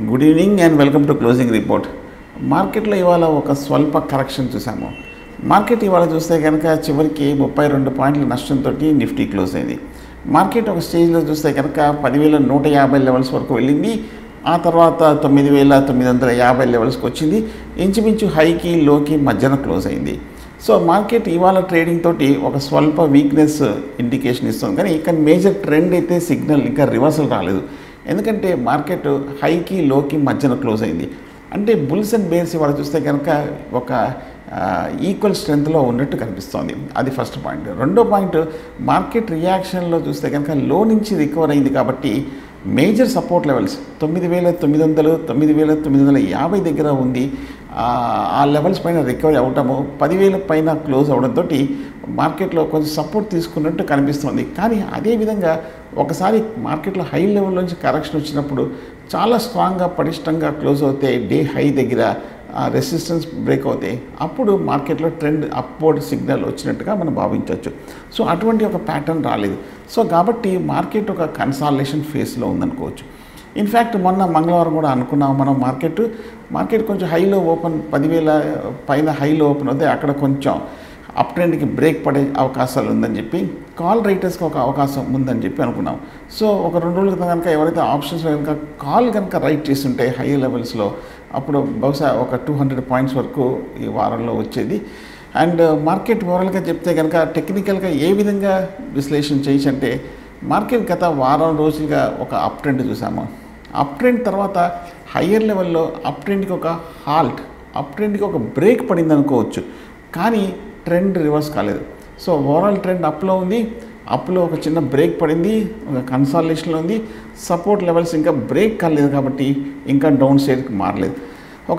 good evening and welcome to closing report మార్కెట్లో ఇవాళ ఒక స్వల్ప కరెక్షన్ చూసాము మార్కెట్ ఇవాళ చూస్తే కనుక చివరికి ముప్పై రెండు పాయింట్ల నష్టంతో నిఫ్టీ క్లోజ్ అయింది మార్కెట్ ఒక స్టేజ్లో చూస్తే కనుక పదివేల నూట యాభై లెవెల్స్ వరకు వెళ్ళింది ఆ తర్వాత తొమ్మిది వేల తొమ్మిది వందల యాభై లెవెల్స్కి వచ్చింది ఇంచుమించు హైకి లోకి మధ్యన క్లోజ్ అయింది సో మార్కెట్ ఇవాళ ట్రేడింగ్ తోటి ఒక స్వల్ప వీక్నెస్ ఇండికేషన్ ఇస్తుంది కానీ ఇక్కడ మేజర్ ట్రెండ్ అయితే సిగ్నల్ ఇంకా రివర్సల్ రాలేదు ఎందుకంటే మార్కెట్ హైకి లోకి మధ్యన క్లోజ్ అయింది అంటే బుల్స్ అండ్ బేర్స్ ఇవాళ చూస్తే కనుక ఒక ఈక్వల్ స్ట్రెంత్లో ఉన్నట్టు కనిపిస్తోంది అది ఫస్ట్ పాయింట్ రెండో పాయింట్ మార్కెట్ రియాక్షన్లో చూస్తే కనుక లో నుంచి రికవర్ అయింది కాబట్టి మేజర్ సపోర్ట్ లెవెల్స్ తొమ్మిది వేల తొమ్మిది వందలు తొమ్మిది వేల తొమ్మిది వందల యాభై దగ్గర ఉంది ఆ లెవెల్స్ పైన రికవరీ అవటము పదివేల పైన క్లోజ్ అవడంతో మార్కెట్లో కొంచెం సపోర్ట్ తీసుకున్నట్టు కనిపిస్తుంది కానీ అదేవిధంగా ఒకసారి మార్కెట్లో హై లెవెల్ నుంచి కరెక్షన్ వచ్చినప్పుడు చాలా స్ట్రాంగ్గా పటిష్టంగా క్లోజ్ అవుతాయి డే హై దగ్గర రెసిస్టెన్స్ బ్రేక్ అవుతాయి అప్పుడు మార్కెట్లో ట్రెండ్ అప్వర్డ్ సిగ్నల్ వచ్చినట్టుగా మనం భావించవచ్చు సో అటువంటి ఒక ప్యాటర్న్ రాలేదు సో కాబట్టి మార్కెట్ ఒక కన్సాలేషన్ ఫేస్లో ఉందనుకోవచ్చు ఇన్ఫ్యాక్ట్ మొన్న మంగళవారం కూడా అనుకున్నాం మనం మార్కెట్ మార్కెట్ కొంచెం హైలో ఓపెన్ పదివేల పైన హైలో ఓపెన్ అవుతే అక్కడ కొంచెం అప్ ట్రెండ్కి బ్రేక్ పడే అవకాశాలు ఉందని చెప్పి కాల్ రైటర్స్కి ఒక అవకాశం ఉందని చెప్పి అనుకున్నాం సో ఒక రెండు రోజుల క్రితం కనుక ఎవరైతే ఆప్షన్స్ కనుక కాల్ కనుక రైట్ చేస్తుంటే హై లెవెల్స్లో అప్పుడు బహుశా ఒక టూ హండ్రెడ్ పాయింట్స్ వరకు ఈ వారంలో వచ్చేది అండ్ మార్కెట్ ఓవరాల్గా చెప్తే కనుక టెక్నికల్గా ఏ విధంగా విశ్లేషణ చేయొచ్చు అంటే మార్కెట్ గత వారం రోజులుగా ఒక అప్ ట్రెండ్ చూసాము అప్ ట్రెండ్ తర్వాత హయ్యర్ లెవెల్లో అప్ ట్రెండ్కి ఒక హాల్ట్ అప్ ట్రెండ్కి ఒక బ్రేక్ పడింది అనుకోవచ్చు కానీ ట్రెండ్ రివర్స్ కాలేదు సో ఓవరాల్ ట్రెండ్ అప్లో ఉంది అప్లో ఒక చిన్న బ్రేక్ పడింది ఒక కన్సాలేషన్లో ఉంది సపోర్ట్ లెవెల్స్ ఇంకా బ్రేక్ కాలేదు కాబట్టి ఇంకా డౌన్ సైడ్కి మారలేదు ఒక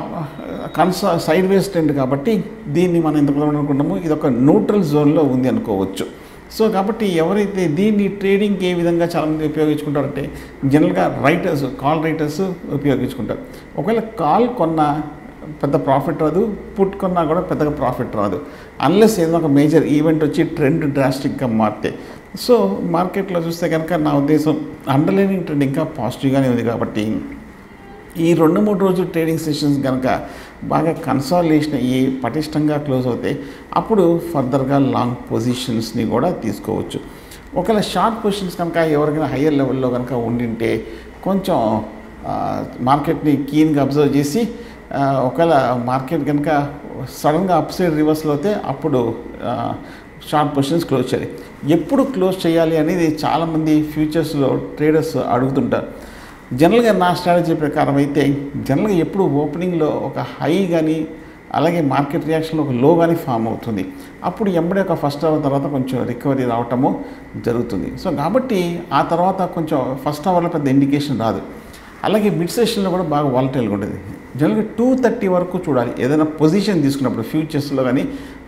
కన్సా సైడ్ వేస్ ట్రెండ్ కాబట్టి దీన్ని మనం ఎంత అనుకుంటాము ఇది ఒక న్యూట్రల్ జోన్లో ఉంది అనుకోవచ్చు సో కాబట్టి ఎవరైతే దీన్ని ట్రేడింగ్కి ఏ విధంగా చాలామంది ఉపయోగించుకుంటారంటే జనరల్గా రైటర్స్ కాల్ రైటర్స్ ఉపయోగించుకుంటారు ఒకవేళ కాల్ కొన్న పెద్ద ప్రాఫిట్ రాదు పుట్ కొన్నా కూడా పెద్దగా ప్రాఫిట్ రాదు అన్లెస్ ఏదో ఒక మేజర్ ఈవెంట్ వచ్చి ట్రెండ్ డ్రాస్టిక్గా మారితే సో మార్కెట్లో చూస్తే కనుక నా ఉద్దేశం అండర్లైనింగ్ ట్రెండ్ ఇంకా పాజిటివ్గానే ఉంది కాబట్టి ఈ రెండు మూడు రోజులు ట్రేడింగ్ సెషన్స్ కనుక బాగా కన్సాలిడేషన్ అయ్యి పటిష్టంగా క్లోజ్ అవుతాయి అప్పుడు ఫర్దర్గా లాంగ్ పొజిషన్స్ని కూడా తీసుకోవచ్చు ఒకవేళ షార్ట్ పొజిషన్స్ కనుక ఎవరికైనా హయ్యర్ లెవెల్లో కనుక ఉండింటే కొంచెం మార్కెట్ని కీన్గా అబ్జర్వ్ చేసి ఒకవేళ మార్కెట్ కనుక సడన్గా అప్ సైడ్ రివర్స్లో అయితే అప్పుడు షార్ట్ పొజిషన్స్ క్లోజ్ చేయాలి ఎప్పుడు క్లోజ్ చేయాలి అనేది చాలామంది ఫ్యూచర్స్లో ట్రేడర్స్ అడుగుతుంటారు జనరల్గా నా స్ట్రాటజీ ప్రకారం అయితే జనరల్గా ఎప్పుడు ఓపెనింగ్లో ఒక హై కానీ అలాగే మార్కెట్ రియాక్షన్లో ఒక లో కానీ ఫామ్ అవుతుంది అప్పుడు ఎంబడే ఒక ఫస్ట్ అవర్ తర్వాత కొంచెం రికవరీ రావటము జరుగుతుంది సో కాబట్టి ఆ తర్వాత కొంచెం ఫస్ట్ అవర్లో పెద్ద ఇండికేషన్ రాదు అలాగే మిడ్ సెషన్లో కూడా బాగా వాలటైల్గా ఉంటుంది జనరల్గా టూ థర్టీ వరకు చూడాలి ఏదైనా పొజిషన్ తీసుకున్నప్పుడు ఫ్యూచర్స్లో కానీ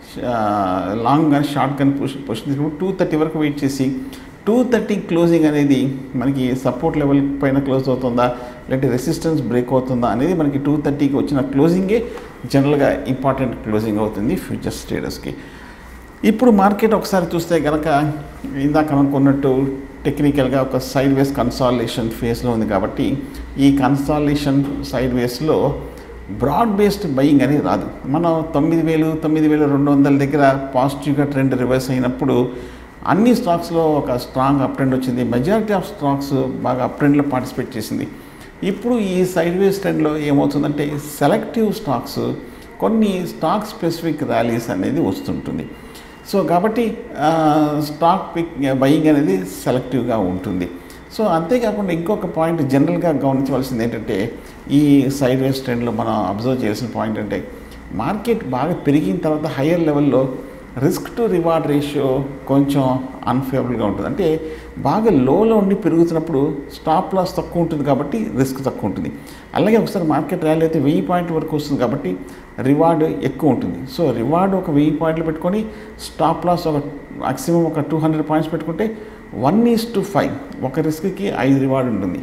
లాంగ్ కానీ షార్ట్ కానీ పొజిషన్ పొజిషన్ తీసుకున్నప్పుడు టూ థర్టీ వరకు వెయిట్ చేసి టూ థర్టీ క్లోజింగ్ అనేది మనకి సపోర్ట్ లెవెల్ పైన క్లోజ్ అవుతుందా లేదంటే రెసిస్టెన్స్ బ్రేక్ అవుతుందా అనేది మనకి టూ థర్టీకి వచ్చిన క్లోజింగే జనరల్గా ఇంపార్టెంట్ క్లోజింగ్ అవుతుంది ఫ్యూచర్స్ ట్రేడర్స్కి ఇప్పుడు మార్కెట్ ఒకసారి చూస్తే కనుక ఇందాక అనుకున్నట్టు టెక్నికల్గా ఒక సైడ్ వేస్ కన్సాలేషన్ ఫేస్లో ఉంది కాబట్టి ఈ కన్సాలేషన్ సైడ్ వేస్లో బ్రాడ్ బేస్డ్ బయింగ్ అనేది రాదు మనం తొమ్మిది వేలు తొమ్మిది వేల రెండు వందల దగ్గర పాజిటివ్గా ట్రెండ్ రివర్స్ అయినప్పుడు అన్ని స్టాక్స్లో ఒక స్ట్రాంగ్ అప్ ట్రెండ్ వచ్చింది మెజారిటీ ఆఫ్ స్టాక్స్ బాగా అప్ ట్రెండ్లో పార్టిసిపేట్ చేసింది ఇప్పుడు ఈ సైడ్ వేస్ ట్రెండ్లో ఏమవుతుందంటే సెలెక్టివ్ స్టాక్స్ కొన్ని స్టాక్ స్పెసిఫిక్ ర్యాలీస్ అనేది వస్తుంటుంది సో కాబట్టి స్టాక్ పిక్ బయింగ్ అనేది సెలెక్టివ్గా ఉంటుంది సో అంతేకాకుండా ఇంకొక పాయింట్ జనరల్గా గమనించవలసింది ఏంటంటే ఈ సైడ్ వేస్ ట్రెండ్లో మనం అబ్జర్వ్ చేసిన పాయింట్ అంటే మార్కెట్ బాగా పెరిగిన తర్వాత హయ్యర్ లెవెల్లో రిస్క్ టు రివార్డ్ రేషియో కొంచెం అన్ఫేవరబుల్గా ఉంటుంది అంటే బాగా లోలో ఉండి పెరుగుతున్నప్పుడు స్టాప్ లాస్ తక్కువ ఉంటుంది కాబట్టి రిస్క్ తక్కువ ఉంటుంది అలాగే ఒకసారి మార్కెట్ ర్యాలీ అయితే వెయ్యి పాయింట్ వరకు వస్తుంది కాబట్టి రివార్డ్ ఎక్కువ ఉంటుంది సో రివార్డ్ ఒక వెయ్యి పాయింట్లు పెట్టుకొని స్టాప్ లాస్ ఒక మాక్సిమం ఒక టూ హండ్రెడ్ పాయింట్స్ పెట్టుకుంటే వన్ ఈస్ టు ఫైవ్ ఒక రిస్క్కి ఐదు రివార్డ్ ఉంటుంది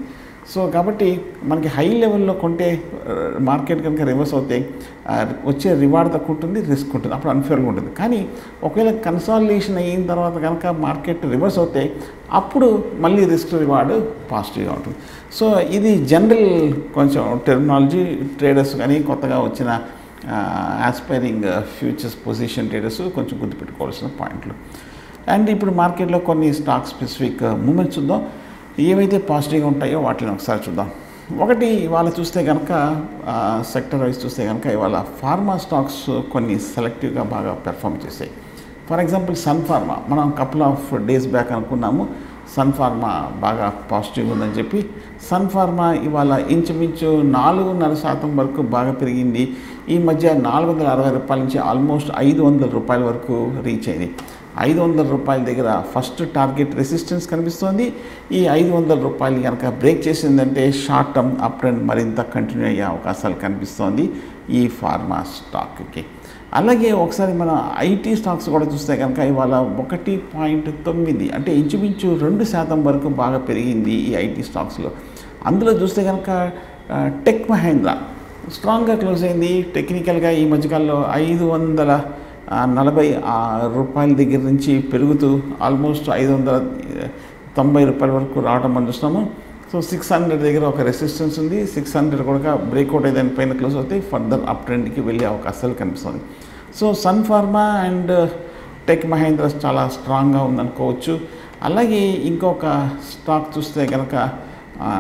సో కాబట్టి మనకి హై లెవెల్లో కొంటే మార్కెట్ కనుక రివర్స్ అవుతే ఆ, వచ్చే రివార్డ్ తక్కువ ఉంటుంది రిస్క్ ఉంటుంది అప్పుడు అన్ఫేర్గా ఉంటుంది కానీ ఒకవేళ కన్సాలిడేషన్ అయిన తర్వాత కనుక మార్కెట్ రివర్స్ అవుతే అప్పుడు మళ్ళీ రిస్క్ రివార్డ్ పాజిటివ్గా ఉంటుంది సో ఇది జనరల్ కొంచెం టెర్మినాలజీ ట్రేడర్స్ కానీ కొత్తగా వచ్చిన ఆస్పైరింగ్ ఫ్యూచర్స్ పొజిషన్ ట్రేడర్స్ కొంచెం గుర్తుపెట్టుకోవాల్సిన పాయింట్లు అండ్ ఇప్పుడు మార్కెట్లో కొన్ని స్టాక్ స్పెసిఫిక్ మూమెంట్స్ ఉందో ఏవైతే పాజిటివ్గా ఉంటాయో వాటిని ఒకసారి చూద్దాం ఒకటి ఇవాళ చూస్తే కనుక సెక్టర్ వైజ్ చూస్తే కనుక ఇవాళ ఫార్మా స్టాక్స్ కొన్ని సెలెక్టివ్గా బాగా పెర్ఫామ్ చేసాయి ఫర్ ఎగ్జాంపుల్ సన్ ఫార్మా మనం కపుల్ ఆఫ్ డేస్ బ్యాక్ అనుకున్నాము సన్ ఫార్మా బాగా పాజిటివ్ ఉందని చెప్పి సన్ ఫార్మా ఇవాళ ఇంచుమించు నాలుగున్నర శాతం వరకు బాగా పెరిగింది ఈ మధ్య నాలుగు వందల అరవై రూపాయల నుంచి ఆల్మోస్ట్ ఐదు వందల రూపాయల వరకు రీచ్ అయింది ఐదు వందల రూపాయల దగ్గర ఫస్ట్ టార్గెట్ రెసిస్టెన్స్ కనిపిస్తోంది ఈ ఐదు వందల రూపాయలు కనుక బ్రేక్ చేసిందంటే షార్ట్ టర్మ్ అప్ ట్రెండ్ మరింత కంటిన్యూ అయ్యే అవకాశాలు కనిపిస్తోంది ఈ ఫార్మా స్టాక్కి అలాగే ఒకసారి మన ఐటీ స్టాక్స్ కూడా చూస్తే కనుక ఇవాళ ఒకటి పాయింట్ తొమ్మిది అంటే ఇంచుమించు రెండు శాతం వరకు బాగా పెరిగింది ఈ ఐటీ స్టాక్స్లో అందులో చూస్తే కనుక ఆ, టెక్ మహేంద్ర స్ట్రాంగ్గా క్లోజ్ అయింది టెక్నికల్గా ఈ మధ్యకాలంలో ఐదు వందల ఆ, నలభై ఆ రూపాయల దగ్గర నుంచి పెరుగుతూ ఆల్మోస్ట్ ఐదు వందల తొంభై రూపాయల వరకు రావడం మనం చూస్తున్నాము సో సిక్స్ హండ్రెడ్ దగ్గర ఒక రెసిస్టెన్స్ ఉంది సిక్స్ హండ్రెడ్ కూడా బ్రేక్అవుట్ అయితే పైన క్లోజ్ అవుతే ఫర్దర్ అప్ ట్రెండ్కి వెళ్ళే అవకాశాలు కనిపిస్తుంది so Sun Pharma and Tech Mahindra చాలా స్ట్రాంగ్గా ఉందనుకోవచ్చు అలాగే ఇంకొక స్టాక్ చూస్తే కనుక ఆ,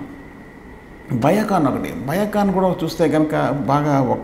బయాకాన్ ఒకటి బయాకాన్ కూడా చూస్తే కనుక బాగా ఒక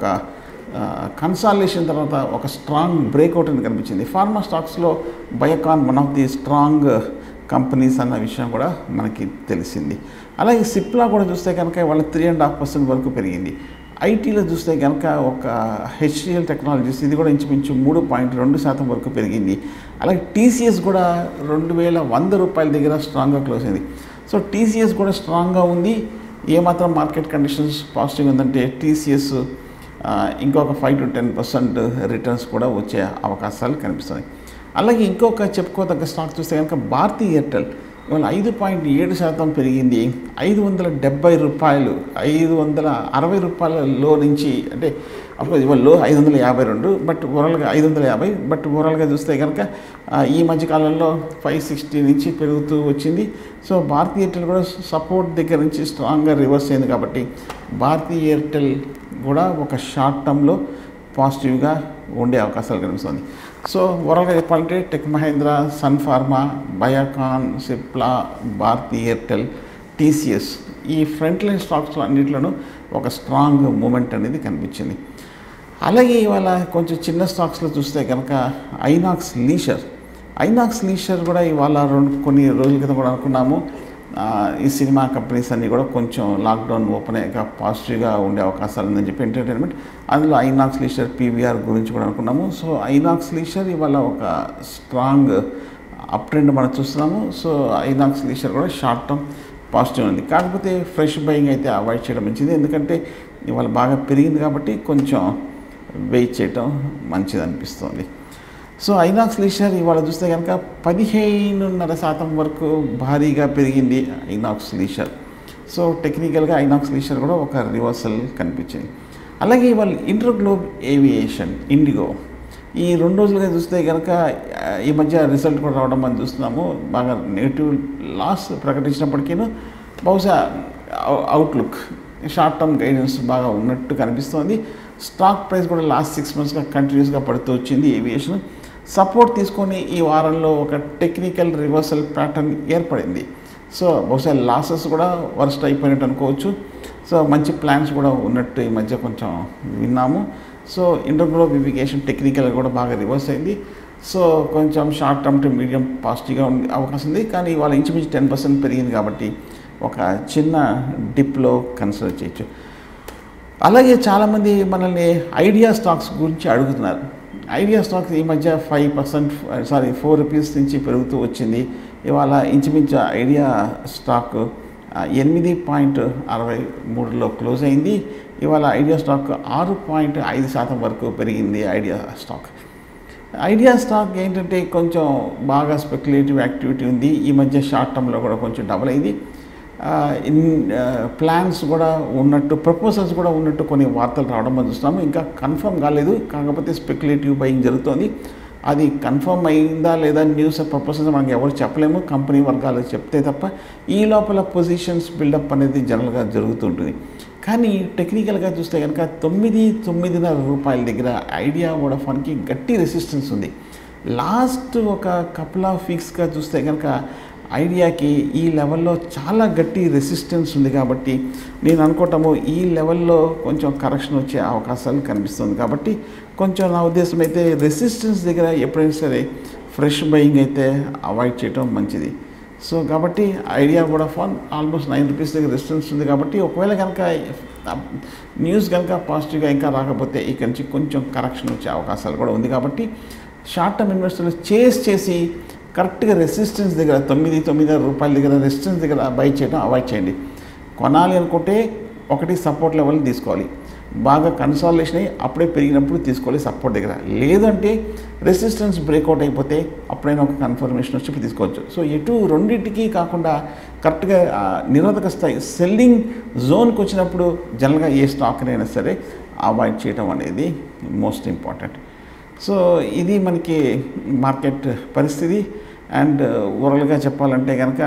కన్సాలేషన్ తర్వాత ఒక స్ట్రాంగ్ బ్రేక్అవుట్ అని కనిపించింది ఫార్మా స్టాక్స్లో Biocon one of the strong companies అన్న విషయం కూడా మనకి తెలిసింది అలాగే సిప్లా కూడా చూస్తే కనుక వాళ్ళ త్రీ అండ్ హాఫ్ పర్సెంట్ వరకు పెరిగింది ఐటీలో చూస్తే కనుక ఒక హెచ్డిఎల్ టెక్నాలజీస్ ఇది కూడా ఇంచుమించు మూడు పాయింట్ రెండు శాతం వరకు పెరిగింది అలాగే టీసీఎస్ కూడా రెండు వేల వంద రూపాయల దగ్గర స్ట్రాంగ్గా క్లోజ్ అయింది సో టీసీఎస్ కూడా స్ట్రాంగ్గా ఉంది ఏమాత్రం మార్కెట్ కండిషన్స్ పాజిటివ్ ఉందంటే టీసీఎస్ ఇంకొక five to ten percent returns కూడా వచ్చే అవకాశాలు కనిపిస్తున్నాయి అలాగే ఇంకొక చెప్పుకోదగ్గ స్టాక్ చూస్తే కనుక భారతీ ఎయిర్టెల్ ఇవాళ ఐదు పాయింట్ ఏడు శాతం పెరిగింది ఐదు వందల డెబ్బై రూపాయలు ఐదు వందల అరవై రూపాయలలో నుంచి అంటే అప్పుడు ఇవాళ లో ఐదు వందల యాభై రెండు బట్ ఓవరాల్గా ఐదు వందల యాభై బట్ ఓవరాల్గా చూస్తే కనుక ఆ, ఈ మధ్య కాలంలో ఫైవ్ సిక్స్టీ నుంచి పెరుగుతూ వచ్చింది సో భారతీ ఎయిర్టెల్ కూడా సపోర్ట్ దగ్గర నుంచి స్ట్రాంగ్గా రివర్స్ అయింది కాబట్టి భారతీ ఎయిర్టెల్ కూడా ఒక షార్ట్ టర్మ్లో పాజిటివ్గా ఉండే అవకాశాలు కనిపిస్తుంది సో ఓవరాల్గా చెప్పాలంటే Tech Mahindra Sun Pharma Biocon Cipla Bharti Airtel TCS ఈ ఫ్రంట్ లైన్ స్టాక్స్ అన్నింటిలోనూ ఒక స్ట్రాంగ్ మూమెంట్ అనేది కనిపించింది అలాగే ఇవాళ కొంచెం చిన్న స్టాక్స్లో చూస్తే కనుక ఐనాక్స్ లీషర్ ఐనాక్స్ లీషర్ కూడా ఇవాళ రెండు కొన్ని రోజుల క్రితం కూడా అనుకున్నాము ఆ, ఈ సినిమా కంపెనీస్ అన్నీ కూడా కొంచెం లాక్డౌన్ ఓపెన్ అయ్యాక పాజిటివ్గా ఉండే అవకాశాలు ఉందని చెప్పి ఎంటర్టైన్మెంట్ అందులో ఐనాక్స్ లీషర్ పీవీఆర్ గురించి కూడా అనుకున్నాము సో ఐనాక్స్ లీషర్ ఇవాళ ఒక స్ట్రాంగ్ అప్ ట్రెండ్ మనం చూస్తున్నాము సో ఐనాక్స్ లీషర్ కూడా షార్ట్ టర్మ్ పాజిటివ్ ఉంది కాకపోతే ఫ్రెష్ బయింగ్ అయితే అవాయిడ్ చేయడం మంచిది ఎందుకంటే ఇవాళ బాగా పెరిగింది కాబట్టి కొంచెం వెయిట్ చేయటం మంచిది అనిపిస్తుంది సో ఐనాక్స్ లీషర్ ఇవాళ చూస్తే కనుక పదిహేనున్నర శాతం వరకు భారీగా పెరిగింది ఐనాక్స్ లీషర్ సో టెక్నికల్గా ఐనాక్స్ లీషర్ కూడా ఒక రివర్సల్ కనిపించింది అలాగే ఇవాళ ఇంటర్గ్లోబ్ ఏవియేషన్ ఇండిగో ఈ రెండు రోజులుగా చూస్తే కనుక ఆ, ఈ మధ్య రిజల్ట్ కూడా రావడం మనం చూస్తున్నాము బాగా నెగిటివ్ లాస్ ప్రకటించినప్పటికీ బహుశా అవుట్లుక్ షార్ట్ టర్మ్ గైడెన్స్ బాగా ఉన్నట్టు కనిపిస్తోంది స్టాక్ ప్రైస్ కూడా లాస్ట్ సిక్స్ మంత్స్గా కంటిన్యూస్గా పడుతూ వచ్చింది ఏవియేషన్ సపోర్ట్ తీసుకొని ఈ వారంలో ఒక టెక్నికల్ రివర్సల్ ప్యాటర్న్ ఏర్పడింది సో బహుశా లాసెస్ కూడా వర్స్ట్ అయిపోయినట్టు అనుకోవచ్చు సో మంచి ప్లాన్స్ కూడా ఉన్నట్టు ఈ మధ్య కొంచెం విన్నాము సో ఇంటర్గ్లో వివికేషన్ టెక్నికల్ కూడా బాగా రివర్స్ అయింది సో కొంచెం షార్ట్ టర్మ్ టు మీడియం పాజిటివ్గా ఉంది అవకాశం ఉంది కానీ ఇవాళ ఇంచుమించు టెన్ పర్సెంట్ పెరిగింది కాబట్టి ఒక చిన్న డిప్లో కన్సిడర్ చేయొచ్చు అలాగే చాలామంది మనల్ని ఐడియా స్టాక్స్ గురించి అడుగుతున్నారు ఐడియా స్టాక్స్ ఈ మధ్య five percent sorry four rupees నుంచి పెరుగుతూ వచ్చింది ఇవాళ ఇంచుమించు ఐడియా స్టాక్ ఆ, ఎనిమిది పాయింట్ అరవై మూడులో క్లోజ్ అయింది ఇవాళ ఐడియా స్టాక్ ఆరు పాయింట్ ఐదు శాతం వరకు పెరిగింది ఐడియా స్టాక్ ఐడియా స్టాక్ ఏంటంటే కొంచెం బాగా స్పెక్యులేటివ్ యాక్టివిటీ ఉంది ఈ మధ్య షార్ట్ టర్మ్లో కూడా కొంచెం డబుల్ అయింది ఇన్ ప్లాన్స్ కూడా ఉన్నట్టు ప్రపోజల్స్ కూడా ఉన్నట్టు కొన్ని వార్తలు రావడం మనం చూస్తున్నాము ఇంకా కన్ఫర్మ్ కాలేదు కాకపోతే స్పెక్యులేటివ్ బయింగ్ జరుగుతోంది అది కన్ఫర్మ్ అయిందా లేదా న్యూస్ ప్రపోజల్స్ మనకి ఎవరు చెప్పలేము కంపెనీ వర్గాలు చెప్తే తప్ప ఈ లోపల పొజిషన్స్ బిల్డప్ అనేది జనరల్గా జరుగుతుంటుంది కానీ టెక్నికల్గా చూస్తే కనుక తొమ్మిది తొమ్మిదిన్నర రూపాయల దగ్గర ఐడియా వోడాఫోన్కి గట్టి రెసిస్టెన్స్ ఉంది లాస్ట్ ఒక కపుల్ ఆఫ్ వీక్స్గా చూస్తే కనుక ఐడియాకి ఈ లెవెల్లో చాలా గట్టి రెసిస్టెన్స్ ఉంది కాబట్టి నేను అనుకోవటము ఈ లెవెల్లో కొంచెం కరెక్షన్ వచ్చే అవకాశాలు కనిపిస్తుంది కాబట్టి కొంచెం నా ఉద్దేశం అయితే రెసిస్టెన్స్ దగ్గర ఎప్పుడైనా సరే ఫ్రెష్ బయింగ్ అయితే అవాయిడ్ చేయటం మంచిది సో కాబట్టి ఐడియా కూడా ఫోన్ ఆల్మోస్ట్ నైన్ రూపీస్ దగ్గర రెసిస్టెన్స్ ఉంది కాబట్టి ఒకవేళ కనుక న్యూస్ కనుక పాజిటివ్గా ఇంకా రాకపోతే ఇక్కడి నుంచి కొంచెం కరెక్షన్ వచ్చే అవకాశాలు కూడా ఉంది కాబట్టి షార్ట్ టర్మ్ ఇన్వెస్టర్లు చేస్ చేసి కరెక్ట్గా రెసిస్టెన్స్ దగ్గర తొమ్మిది తొమ్మిది రూపాయల దగ్గర రెసిస్టెన్స్ దగ్గర బై చేయడం అవాయిడ్ చేయండి కొనాలి అనుకుంటే ఒకటి సపోర్ట్ లెవెల్ తీసుకోవాలి బాగా కన్సాలేషన్ అయ్యి అప్పుడే పెరిగినప్పుడు తీసుకోవాలి సపోర్ట్ దగ్గర లేదంటే రెసిస్టెన్స్ బ్రేక్అవుట్ అయిపోతే అప్పుడైనా ఒక కన్ఫర్మేషన్ వచ్చి తీసుకోవచ్చు సో ఎటు రెండింటికి కాకుండా కరెక్ట్గా ఆ, నిరోధక స్థాయి సెల్లింగ్ జోన్కి వచ్చినప్పుడు జనరల్గా ఏ స్టాక్నైనా సరే అవాయిడ్ చేయడం అనేది మోస్ట్ ఇంపార్టెంట్ సో ఇది మనకి మార్కెట్ పరిస్థితి అండ్ ఓవరాల్గా చెప్పాలంటే కనుక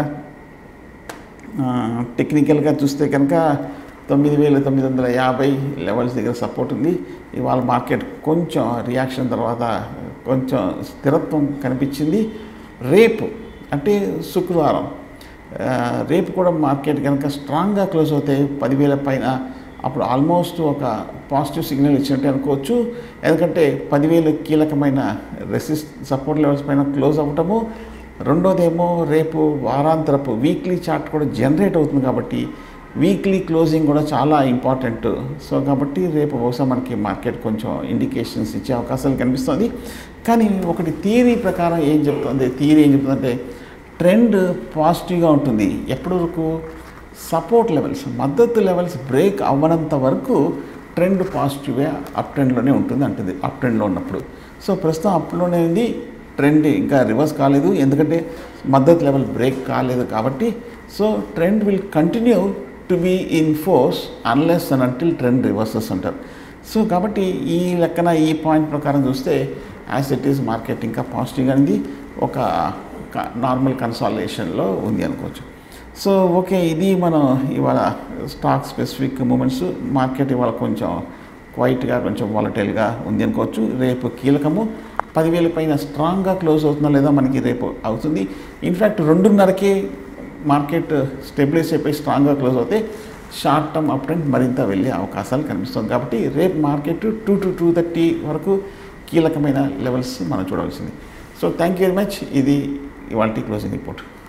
టెక్నికల్గా చూస్తే కనుక తొమ్మిది వేల తొమ్మిది వందల యాభై లెవెల్స్ దగ్గర సపోర్ట్ ఉంది ఇవాళ మార్కెట్ కొంచెం రియాక్షన్ తర్వాత కొంచెం స్థిరత్వం కనిపించింది రేపు అంటే శుక్రవారం ఆ, రేపు కూడా మార్కెట్ కనుక స్ట్రాంగ్గా క్లోజ్ అవుతాయి పదివేల పైన అప్పుడు ఆల్మోస్ట్ ఒక పాజిటివ్ సిగ్నల్ ఇచ్చినట్టే అనుకోవచ్చు ఎందుకంటే పదివేలు కీలకమైన రెసిస్ట్ సపోర్ట్ లెవెల్స్ పైన క్లోజ్ అవ్వటము రెండోదేమో రేపు వారాంతరపు వీక్లీ చార్ట్ కూడా జనరేట్ అవుతుంది కాబట్టి వీక్లీ క్లోజింగ్ కూడా చాలా ఇంపార్టెంట్ సో కాబట్టి రేపు బహుశా మనకి మార్కెట్ కొంచెం ఇండికేషన్స్ ఇచ్చే అవకాశాలు కనిపిస్తుంది కానీ ఒకటి థియరీ ప్రకారం ఏం చెప్తుంది థియరీ ఏం చెప్తుందంటే ట్రెండ్ పాజిటివ్గా ఉంటుంది ఎప్పటి వరకు సపోర్ట్ లెవెల్స్ మద్దతు లెవెల్స్ బ్రేక్ అవ్వనంత వరకు ట్రెండ్ పాజిటివ్గా అప్ ట్రెండ్లోనే ఉంటుంది అంటుంది అప్ ట్రెండ్లో ఉన్నప్పుడు సో ప్రస్తుతం అప్లోనే ఉంది ట్రెండ్ ఇంకా రివర్స్ కాలేదు ఎందుకంటే మద్దతు లెవెల్ బ్రేక్ కాలేదు కాబట్టి so trend will continue to be in force unless and until trend reverses అంటారు సో కాబట్టి ఈ లెక్కన ఈ పాయింట్ ప్రకారం చూస్తే యాజ్ ఇట్ ఈస్ మార్కెట్ ఇంకా పాజిటివ్గా ఉంది ఒక నార్మల్ కన్సాలేషన్లో ఉంది అనుకోవచ్చు సో ఓకే ఇది మనం ఇవాళ స్టాక్ స్పెసిఫిక్ మూమెంట్స్ మార్కెట్ ఇవాళ కొంచెం క్వైట్గా కొంచెం వాలటైల్గా ఉంది అనుకోవచ్చు రేపు కీలకము పదివేల పైన స్ట్రాంగ్గా క్లోజ్ అవుతుందా లేదా మనకి రేపు అవుతుంది ఇన్ఫ్యాక్ట్ రెండున్నరకే మార్కెట్ స్టెబిలైజ్ అయిపోయి స్ట్రాంగ్గా క్లోజ్ అవుతే షార్ట్ టర్మ్ అప్ ట్రెండ్ మరింత వెళ్ళే అవకాశాలు కనిపిస్తుంది కాబట్టి రేపు market two to two thirty వరకు కీలకమైన లెవెల్స్ మనం చూడవలసింది so thank you very much ఇది ఇవాళ క్లోజింగ్ రిపోర్ట్